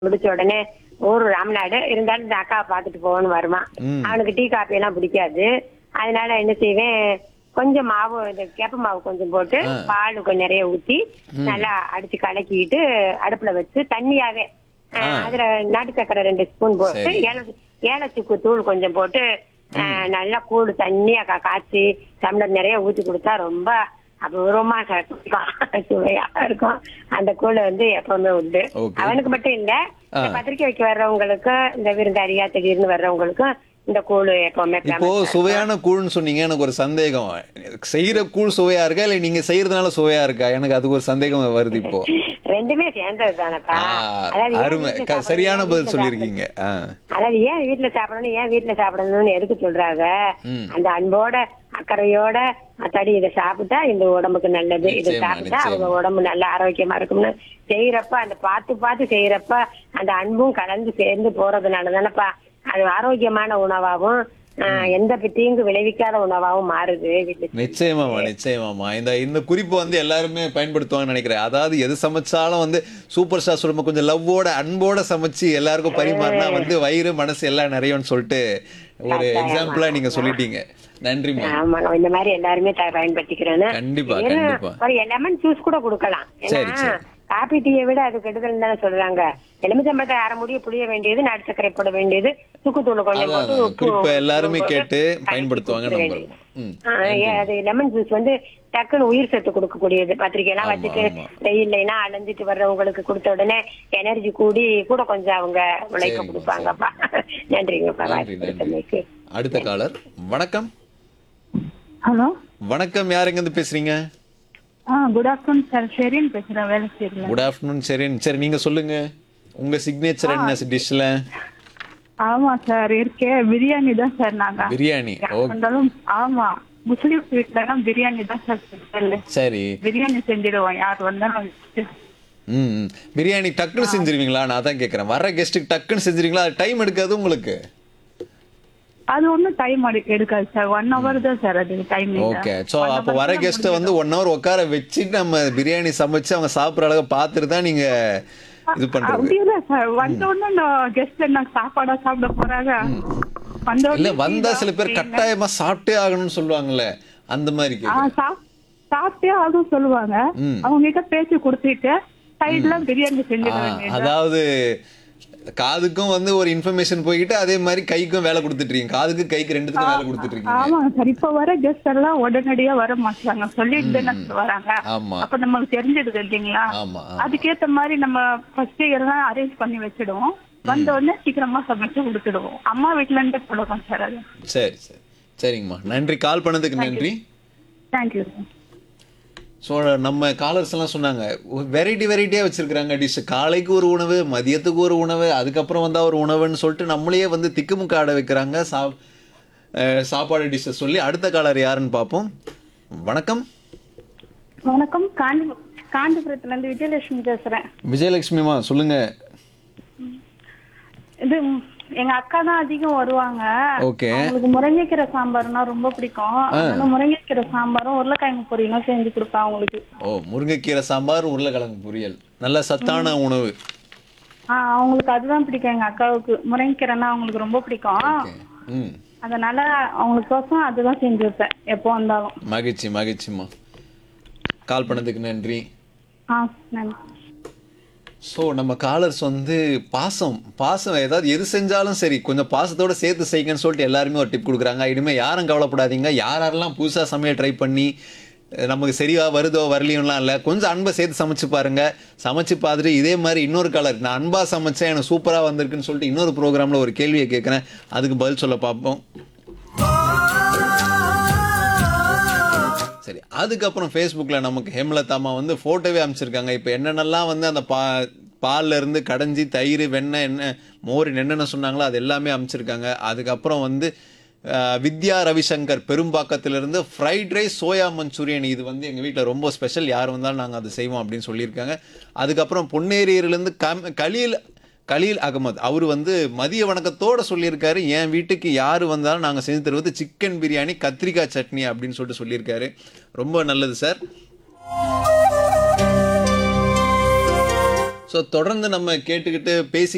முடிச்ச உடனே ஊர் ராமநாடு இருந்தாலும் இந்த அக்காவை பார்த்துட்டு போகணும்னு வருவான் ம். அவனுக்கு டீ காப்பி எல்லாம் பிடிக்காது அதனால என்ன செய்வேன் கொஞ்சம் மாவு இந்த கேப்ப மாவு கொஞ்சம் போட்டு ஆ. பால் கொஞ்சம் நிறைய ஊத்தி நல்லா அடிச்சு கலக்கிட்டு அடுப்புல வச்சு தண்ணியாவே ஆ, ஆ. அதுல நாட்டு சக்கரை ரெண்டு ஸ்பூன் போட்டு சரி. ஏல ஏலச்சுக்கு தூள் கொஞ்சம் போட்டு ஆ, நல்லா கூடு தண்ணியா கா- காய்ச்சி டம்ளர் நிறைய ஊத்தி கொடுத்தா ரொம்ப அபூர்வமா இருக்கும் சுவையா இருக்கும் அந்த கூழ் வந்து எப்பவுமே உண்டு Okay. அவனுக்கு மட்டும் இல்ல இந்த ஆ. பத்திரிக்கை வைக்க வர்றவங்களுக்கு இந்த விருந்தாரியா திடீர்னு வர்றவங்களுக்கும் இந்த கூழ் எப்பவுமே இப்போ famous. சுவையான கூழ்னு சொன்னீங்க எனக்கு ஒரு சந்தேகம் செய்யற கூழ் சுவையா இருக்கா இல்ல நீங்க செய்யறதுனால சுவையா இருக்கா எனக்கு அதுக்கு ஒரு சந்தேகம் வருது இப்போ ரெண்டுமே சேர்ந்தது தானப்பா ஆ, அதாவது ஏன் அருமை வீட்ல க- சாப்பிடணும், சரியான ஏன் பதில் வீட்ல சொல்லியிருக்கீங்க ஆ. சாப்பிடணும்? அதாவது ஏன் வீட்டுல சாப்பிடணும் ஏன் வீட்டுல சாப்பிடணும்னு எதுக்கு சொல்றாங்க ம். அந்த அன்போட அக்கறையோட அத்தாடி இதை சாப்பிட்டா இந்த உடம்புக்கு நல்லது இதை நிச்சயமா, சாப்பிட்டா அவங்க நிச்சயமா. உடம்பு நல்ல ஆரோக்கியமா இருக்கும்னு செய்யறப்ப அந்த பார்த்து பார்த்து செய்யறப்ப அந்த அன்பும் கலந்து சேர்ந்து போறதுனால தானப்பா அது ஆரோக்கியமான உணவாவும் ஆ, எந்த தீங்கு விளைவிக்காத உணவாவும் மாறுது வீட்டுல நிச்சயமாமா நிச்சயமாமா இந்த இந்த குறிப்பு வந்து எல்லாருமே பயன்படுத்துவாங்கன்னு நினைக்கிறேன் அதாவது எது சமைச்சாலும் வந்து சூப்பர் ஸ்டார் சொல்லும்போது கொஞ்சம் லவ்வோட அன்போட சமைச்சு எல்லாருக்கும் பரிமாறினா வந்து வயிறு மனசு எல்லாம் நிறையும்னு சொல்லிட்டு ஒரு எக்ஸாம்பிளா நீங்க சொல்லிட்டீங்க நன்றிமா ஆமாங்க இந்த மாதிரி எல்லாருமே த- பயன்படுத்திக்கிறேன்னு கண்டிப்பா, ஏன்னா, கண்டிப்பா. ஒரு லெமன் ஜூஸ் கூட கொடுக்கலாம் சரி, ஏன்னா சரி. காபி டீயை விட அது கெடுதல் தானே சொல்றாங்க எலுமிச்சம்பழத்தை அரை முடிய புளிய வேண்டியது நாட்டு சர்க்கரை போட வேண்டியது சுக்குத்தூள் கொஞ்சம் அதான், போட்டு அதான். உப்பு குறிப்பை எல்லாருமே போட்டு கேட்டு கலக்கி பயன்படுத்துவாங்க குடிக்க நம்புறோம். வேண்டியது. ம். ஆ, ஏ, அது லெமன் ஜூஸ் வந்து டக்குன்னு உயிர் சத்து கொடுக்கக்கூடியது பத்திரிக்கை எல்லாம் ஆமா, வச்சுட்டு ஆமா. வெயில்லைனா அலைஞ்சிட்டு வர்றவங்களுக்கு கொடுத்த உடனே எனர்ஜி கூடி கூட கொஞ்சம் அவங்க உழைக்க சரிங்க, கொடுப்பாங்கப்பா நன்றிங்கப்பா நன்றி வாய்ப்பு நன்றி கொடுத்தமைக்கு. அடுத்த காலர் வணக்கம் ஹலோ வணக்கம் யாருங்க இருந்து பேசுறீங்க ஆ குட் ஆஃப்டர்நூன் சார் ஷெரின் பேசுகிறேன் வேலை செய்யல குட் ஆஃப்டர்நூன் சரி சரி நீங்க சொல்லுங்க உங்க சிக்னேச்சர் என்ன டிஷ்ல ஆமா சார் இருக்கே பிரியாணி தான் சார் நாங்க பிரியாணி யார் ஓ வந்தாலும் ஆமா முஸ்லீம் வீட்லலாம் பிரியாணி தான் சார் ஸ்பெஷல் சரி பிரியாணி செஞ்சிடுவோம் யார் வந்தாலும் ம் ம். பிரியாணி டக்குன்னு செஞ்சிருவீங்களா நான் தான் கேட்குறேன் வர கெஸ்ட்டுக்கு டக்குன்னு செஞ்சிருவீங்களா அது டைம் எடுக்காது உங்களுக்கு அது ஒன்றும் டைம் எடுக்காது சார் ஒன் ஹவர் தான் சார் அது டைம் ஓகே ஸோ அப்போ வர கெஸ்ட்டை வந்து ஒன் ஹவர் உட்கார வச்சுட்டு நம்ம பிரியாணி சமைச்சு அவங்க சாப்பிட்ற அளவுக்கு பார்த்துட்டு தான் நீங்க இது பண்றது அப்படி இல்ல சார் வந்த உடனே கெஸ்ட் என்ன சாப்பாடா சாப்பிட போறாங்க வந்த இல்ல உடனே வந்தா டீ சில பேர் தான் கட்டாயமா சாப்பிட்டே ஆகணும்னு சொல்லுவாங்கல்ல அந்த மாதிரி ஆ, கேக்குறேன். சாப்- சாப்பிட்டே அதுவும் சொல்லுவாங்க ம். அவங்க கிட்ட பேச்சு கொடுத்துட்டு சைடுல பிரியாணி செஞ்சிட ஆ, வேண்டியது அதாவது காதுக்கும் வந்து ஒரு இன்ஃபர்மேஷன் போய்கிட்டு அதே மாதிரி கைக்கும் வேலை கொடுத்துட்டு இருக்கீங்க காதுக்கு கைக்கு ரெண்டுத்துக்கும் வேலை கொடுத்துட்டு இருக்கீங்க ஆமாங்க சார் இப்ப வர கெஸ்ட் எல்லாம் உடனடியா வர மாட்டாங்க சொல்லிட்டு தானே வராங்க ஆமா அப்ப நமக்கு தெரிஞ்சிடுது இல்லைங்களா ஆமா ஆமா. அதுக்கேத்த மாதிரி நம்ம ஃபர்ஸ்ட் எல்லாம் அரேஞ்ச் பண்ணி வச்சிடுவோம் வந்த உடனே சீக்கிரமா சமைச்சு கொடுத்துடுவோம் அம்மா வீட்ல இருந்தே பழக்கம் சார் அது சரி சரி சரிங்கம்மா நன்றி கால் பண்ணதுக்கு நன்றி தேங்க்யூ சார் ஸோ நம்ம காலர்ஸ் எல்லாம் சொன்னாங்க வெரைட்டி வெரைட்டியாக வச்சிருக்கிறாங்க டிஷ் காலைக்கு ஒரு உணவு மதியத்துக்கு ஒரு உணவு அதுக்கப்புறம் வந்தால் ஒரு உணவுன்னு சொல்லிட்டு நம்மளையே வந்து திக்குமுக்க ஆட வைக்கிறாங்க சா அஹ் சாப்பாடு டிஷ்ஷை சொல்லி அடுத்த காலர் யாருன்னு பார்ப்போம் வணக்கம் வணக்கம் காஞ்சி காஞ்சிபுரத்துல இருந்து விஜயலட்சுமி பேசுறேன் விஜயலட்சுமிமா சொல்லுங்க இது ம், எங்க அக்கா தான் அதிகம் வருவாங்க ஓகே அவங்களுக்கு முருங்கைக்கீரை சாம்பார்னா ரொம்ப பிடிக்கும் அதனால முருங்கைக்கீரை சாம்பாரும் உருளைக்கிழங்கு பொரியலும் செஞ்சு கொடுப்பேன் அவங்களுக்கு ஓ முருங்கைக்கீரை சாம்பார் உருளைக்கிழங்கு பொரியல் நல்ல சத்தான உணவு ஆஹ் அவங்களுக்கு அதுதான் பிடிக்கும் எங்க அக்காவுக்கு முருங்கைக்கீரைனா அவங்களுக்கு ரொம்ப பிடிக்கும் ஓகே ம் அதனால அவங்களுக்கோசம் அதுதான் செஞ்சு வைப்பேன் எப்போ வந்தாலும் மகிழ்ச்சி மகிழ்ச்சிம்மா கால் பண்ணதுக்கு நன்றி ஆ நன்றி ஸோ நம்ம காலர்ஸ் வந்து பாசம் பாசம் ஏதாவது எது செஞ்சாலும் சரி கொஞ்சம் பாசத்தோட சேர்த்து செய்யுங்கன்னு சொல்லிட்டு எல்லாருமே ஒரு டிப் கொடுக்குறாங்க இனிமேல் யாரும் கவலைப்படாதீங்க யார் யாரெல்லாம் புதுசாக சமையல் ட்ரை பண்ணி அஹ், நமக்கு சரியா வருதோ வரலையும்லாம் இல்லை கொஞ்சம் அன்பை சேர்த்து சமைச்சு பாருங்க சமைச்சு பார்த்துட்டு இதே மாதிரி இன்னொரு கலர் நான் அன்பாக சமைச்சேன் எனக்கு சூப்பராக வந்திருக்குன்னு சொல்லிட்டு இன்னொரு ப்ரோக்ராமில் ஒரு கேள்வியை கேட்குறேன் அதுக்கு பதில் சொல்ல பார்ப்போம் சரி அதுக்கப்புறம் ஃபேஸ்புக்கில் நமக்கு ஹேமலதாமா வந்து ஃபோட்டோவே அமைச்சிருக்காங்க இப்போ என்னென்னலாம் வந்து அந்த பா பால்ல இருந்து கடைஞ்சி தயிர் வெண்ணெய் என்ன மோர் என்னென்ன சொன்னாங்களோ அது எல்லாமே அமைச்சிருக்காங்க அதுக்கப்புறம் வந்து அஹ், வித்யா ரவிசங்கர் பெரும்பாக்கத்திலிருந்து ஃப்ரைட் ரைஸ் சோயா மஞ்சூரியன் இது வந்து எங்கள் வீட்டில் ரொம்ப ஸ்பெஷல் யார் வந்தாலும் நாங்கள் அதை செய்வோம் அப்படின்னு சொல்லியிருக்காங்க அதுக்கப்புறம் பொன்னேரியிலேருந்து கம் கலீல் கலீல் அகமது அவர் வந்து மதிய வணக்கத்தோட சொல்லியிருக்காரு என் வீட்டுக்கு யார் வந்தாலும் நாங்கள் செஞ்சு தருவது சிக்கன் பிரியாணி கத்திரிக்காய் சட்னி அப்படின்னு சொல்லிட்டு சொல்லியிருக்காரு ரொம்ப நல்லது சார் ஸோ தொடர்ந்து நம்ம கேட்டுக்கிட்டு பேசி